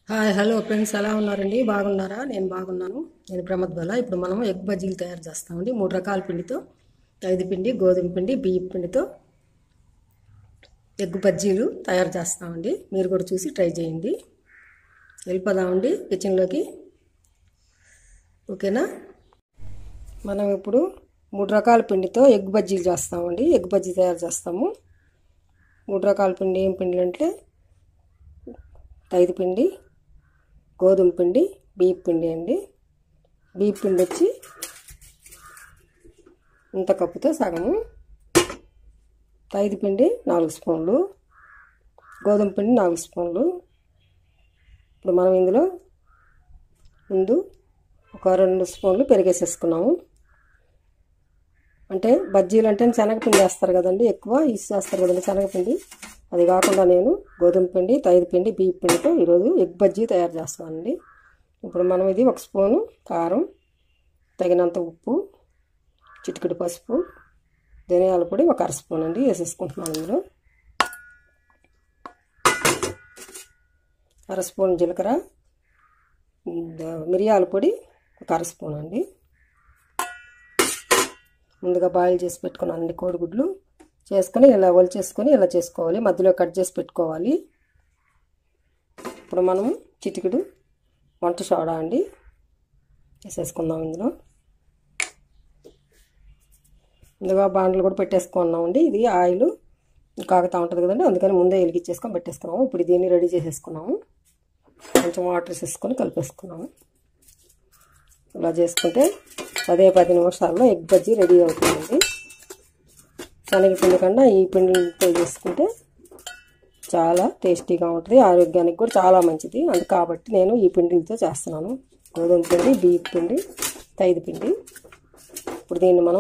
hi hello friends ఎలా ఉన్నారండి బాగున్నారా నేను బాగున్నాను నేను ప్రమద్వల ఇప్పుడు మనం ఎగ్ బజ్జీలు తయారు చేస్తామండి మూడు రకాల పిండితో ఐదు పిండి గోధుమ పిండి బియ్యం పిండితో ఎగ్ బజ్జీలు తయారు చేస్తామండి మీరు కూడా చూసి ట్రై చేయండి వెళ్ళిపోదామండి కిచెన్లోకి ఓకేనా మనం ఇప్పుడు మూడు రకాల పిండితో ఎగ్ బజ్జీలు చేస్తామండి ఎగ్ బజ్జీ తయారు చేస్తాము మూడు రకాల పిండి ఏం పిండి అంటే ఐదు పిండి గోధుమ పిండి బియ్యం పిండి అండి బియ్యం పిండి వచ్చి ఇంత కప్పుతో సగము ఐదు పిండి నాలుగు స్పూన్లు గోధుమ పిండి నాలుగు స్పూన్లు ఇప్పుడు మనం ఇందులో ముందు ఒక రెండు స్పూన్లు పెరిగేసేసుకున్నాము అంటే బజ్జీలు అంటే శనగపిండి వేస్తారు కదండి ఎక్కువ ఇసి చేస్తారు కదండి శనగపిండి అది కాకుండా నేను గోధుమ పిండి తైదు పిండి బియ్య పిండితో ఈరోజు ఎగ్ బజ్జీ తయారు చేస్తానండి ఇప్పుడు మనం ఇది ఒక స్పూను కారం తగినంత ఉప్పు చిటికెడు పసుపు ధనియాల పొడి ఒక అర స్పూన్ అండి వేసేసుకుంటున్నాను ఇందులో అర స్పూన్ జీలకర్ర మిరియాల పొడి ఒక అర స్పూన్ అండి ముందుగా బాయిల్ చేసి పెట్టుకున్నానండి కోడిగుడ్లు చేసుకొని ఇలా ఒలిచేసుకొని ఇలా చేసుకోవాలి మధ్యలో కట్ చేసి పెట్టుకోవాలి ఇప్పుడు మనము చిటికెడు వంట సోడా అండి వేసేసుకుందాం ఇందులో ముందుగా బాండ్లు కూడా పెట్టేసుకున్నామండి ఇది ఆయిల్ కాగుతూ ఉంటుంది కదండి అందుకని ముందే వెలిగించేసుకొని పెట్టేసుకున్నాము ఇప్పుడు దీన్ని రెడీ చేసేసుకున్నాము కొంచెం వాటర్ వేసేసుకొని కలిపేసుకున్నాము ఇలా చేసుకుంటే పదే పది నిమిషాల్లో ఎగ్ బజ్జీ రెడీ అవుతుందండి శనగపిండి కన్నా ఈ పిండితో చేసుకుంటే చాలా టేస్టీగా ఉంటుంది ఆరోగ్యానికి కూడా చాలా మంచిది అందు కాబట్టి నేను ఈ పిండితో చేస్తున్నాను గోధుమ పిండి బియ్య పిండి తైదు పిండి ఇప్పుడు దీన్ని మనం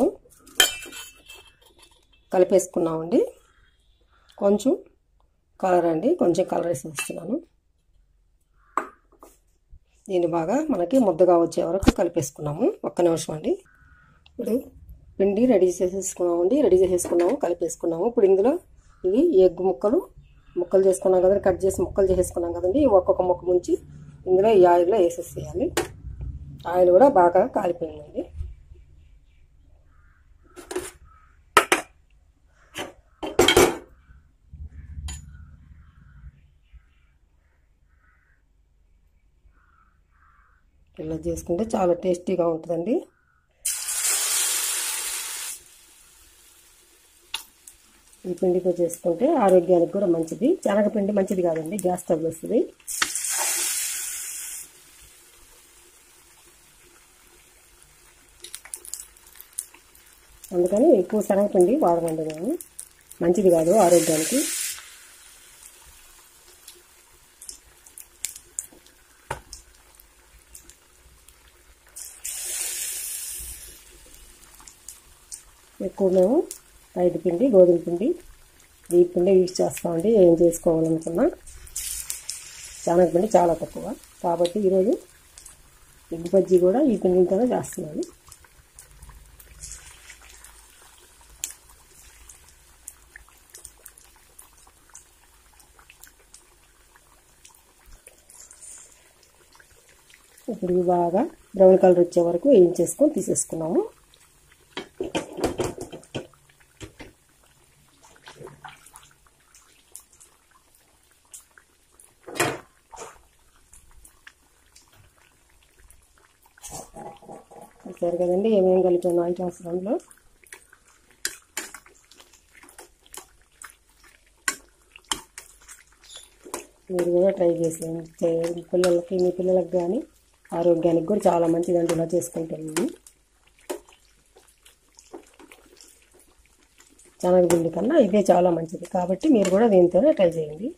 కలిపేసుకున్నామండి కొంచెం కలర్ అండి కొంచెం కలర్ వేసేస్తున్నాను దీన్ని బాగా మనకి ముద్దగా వచ్చే వరకు కలిపేసుకున్నాము ఒక్క నిమిషం అండి ఇప్పుడు పిండి రెడీ చేసేసుకున్నామండి రెడీ చేసేసుకున్నాము కలిపేసుకున్నాము ఇప్పుడు ఇందులో ఇవి ఎగ్ ముక్కలు ముక్కలు చేసుకున్నాం కదండి కట్ చేసి ముక్కలు చేసేసుకున్నాం కదండి ఒక్కొక్క ముక్క ముంచి ఇందులో ఈ ఆయిల్లో వేసేసేయాలి ఆయిల్ కూడా బాగా కాలిపోయిందండి ఇలా చేసుకుంటే చాలా టేస్టీగా ఉంటుందండి ఈ పిండితో చేసుకుంటే ఆరోగ్యానికి కూడా మంచిది శనగపిండి మంచిది కాదండి గ్యాస్ ట్రబుల్ వస్తుంది అందుకని ఎక్కువ శనగపిండి వాడమండి మేము మంచిది కాదు ఆరోగ్యానికి ఎక్కువ మేము ఐదు పిండి గోధుమ పిండి ఈ పిండి యూజ్ చేస్తామండి ఏం చేసుకోవాలనుకున్నా శనగపిండి చాలా తక్కువ కాబట్టి ఈరోజు ఎగ్ బజ్జీ కూడా ఈ పిండితోనే చేస్తున్నాను ఇప్పుడు బాగా బ్రౌన్ కలర్ వచ్చే వరకు ఏం చేసుకొని తీసేసుకున్నాము చూసారు కదండి ఏమేమి కలిపాను ఐటమ్స్ అందులో మీరు కూడా ట్రై చేసేయండి పిల్లలకి మీ పిల్లలకు కానీ ఆరోగ్యానికి కూడా చాలా మంచిదండి ఇలా చేసుకుంటాను శనగపిండి కన్నా ఇదే చాలా మంచిది కాబట్టి మీరు కూడా దీంతోనే ట్రై చేయండి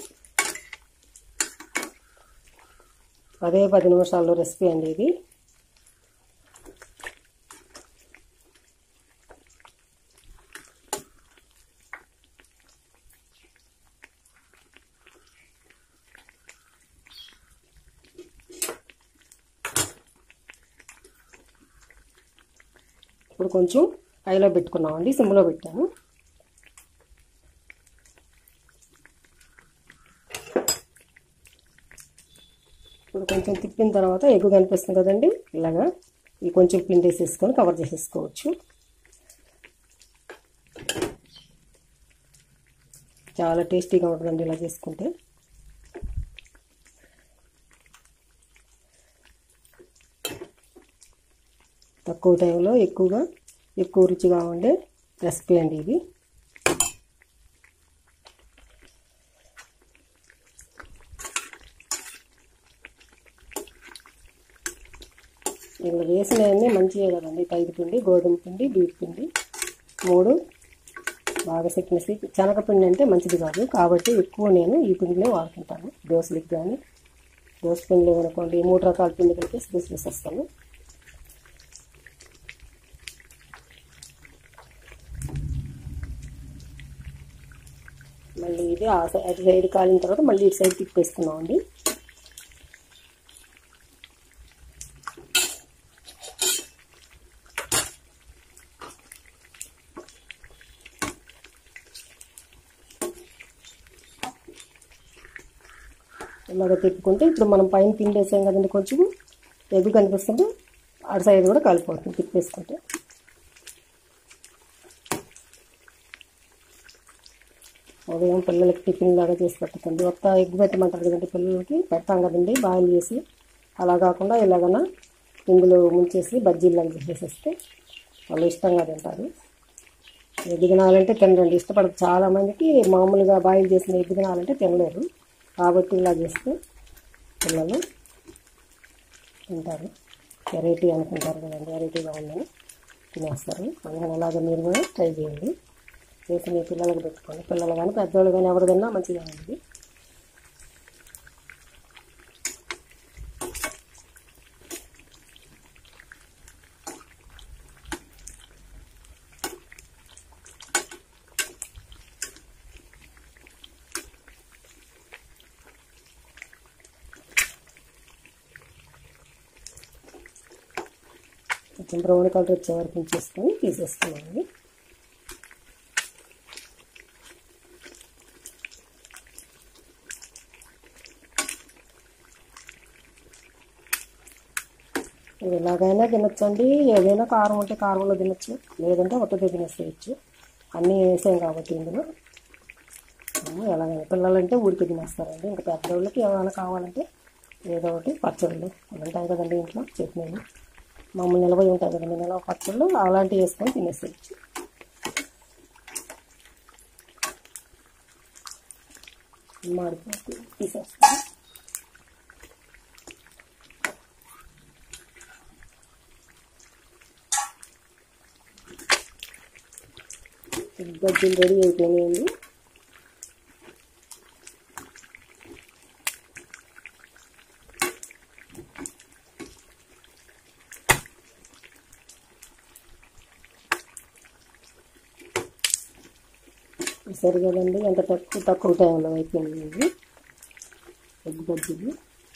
పదే పది నిమిషాల్లో రెసిపీ అండి ఇది ఇప్పుడు కొంచెం హైలో పెట్టుకున్నామండి సిమ్లో పెట్టాము ఇప్పుడు కొంచెం తిప్పిన తర్వాత ఎగ్గు కనిపిస్తుంది కదండి ఇలాగా ఈ కొంచెం పిండి వేసేసుకొని కవర్ చేసేసుకోవచ్చు చాలా టేస్టీగా ఉంటుందండి ఇలా చేసుకుంటే తక్కువ టైంలో ఎక్కువగా ఎక్కువ రుచిగా ఉండే రెసిపీ అండి ఇది ఇలా వేసినవన్నీ మంచివే కదండి తైదు పిండి గోధుమ పిండి బీట్ పిండి మూడు బాగా సెక్నెస్ శనగపిండి అంటే మంచిది కాదు కాబట్టి ఎక్కువ నేను ఈ పిండినే వాడుకుంటాను దోశలకి కానీ దోశ పిండి అనుకోండి మూడు రకాల పిండి కలిపి దోశ వేసేస్తాను మళ్ళీ ఇది ఆ సైడ్ అటు సైడ్ కాలిన తర్వాత మళ్ళీ ఇటు సైడ్ తిప్పేసుకున్నాం అండి ఇలాగ తిప్పుకుంటే ఇప్పుడు మనం పైన పిండి వేసాం కదండి కొంచెం ఎగ్గు కనిపిస్తుంటే అటు సైడ్ కూడా కలిపోతుంది తిప్పేసుకుంటే ఉదయం పిల్లలకి టిఫిన్ లాగా చేసి పెట్టకండి ఒక్క ఎగ్గు పెట్టమంటారు కదండి పిల్లలకి పెడతాం కదండి బాయిల్ చేసి అలా కాకుండా ఇలాగన ఇందులో ముంచేసి బజ్జీలాగా చేసేస్తే వాళ్ళు ఇష్టంగా తింటారు ఎగ్గు తినాలంటే తినరండి ఇష్టపడదు చాలామందికి మామూలుగా బాయిల్ చేసిన ఎగ్గు తినాలంటే తినలేరు కాబట్టి ఇలా చేస్తే పిల్లలు తింటారు వెరైటీ అనుకుంటారు కదండి వెరైటీగా ఉందని తినేస్తారు అందుకని అలాగే మీరు కూడా ట్రై చేయండి చేసి మీ పిల్లలకు పెట్టుకోండి పిల్లలు కానీ పెద్దవాళ్ళు కానీ ఎవరు తిన్నా మంచిగా ఉంది కొంచెం బ్రౌన్ కలర్ వచ్చే వరకు ఉంచేసుకొని తీసేసుకున్నామండి ఇది ఎలాగైనా తినొచ్చండి ఏదైనా కారం ఉంటే కారంలో తినొచ్చు లేదంటే ఒక్కటే తినేసేయచ్చు అన్నీ వేసాం కాబట్టి ఇందులో ఎలాగైనా పిల్లలంటే ఊరికి తినేస్తారండి ఇంకా పెద్దవాళ్ళకి ఏమైనా కావాలంటే ఏదో ఒకటి పచ్చళ్ళు ఉంటాయి కదండి ఇంట్లో చట్నీలు మామూలు నిలబడి ఉంటాయి కదండి నిలవ పచ్చళ్ళు అలాంటివి వేసుకొని తినేసేయచ్చు మాడిపోతే తీసేస్తాను బజ్జీలు రెడీ అయిపోయినాయండి సరే కదండి ఎంత తక్కువ తక్కువ టైంలో అయిపోయింది ఎగ్ బజ్జీలు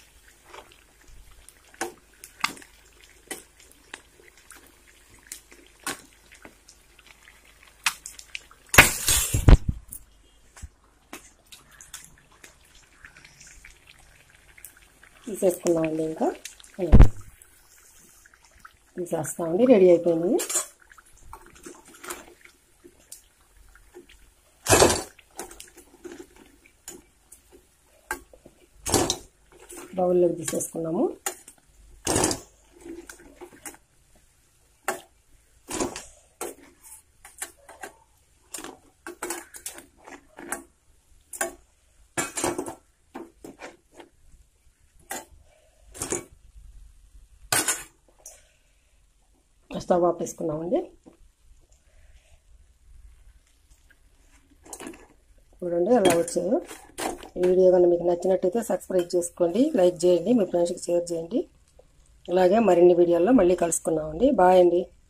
తీసేసుకున్నామండి ఇంకా తీసేస్తామండి రెడీ అయిపోయింది బౌల్లోకి తీసేసుకున్నాము స్టవ్ ఆపేసుకున్నామండి చూడండి ఎలా వచ్చాయో ఈ వీడియో కనుక మీకు నచ్చినట్టయితే సబ్స్క్రైబ్ చేసుకోండి లైక్ చేయండి మీ ఫ్రెండ్స్కి షేర్ చేయండి అలాగే మరిన్ని వీడియోల్లో మళ్ళీ కలుసుకున్నామండి బాయ్ అండి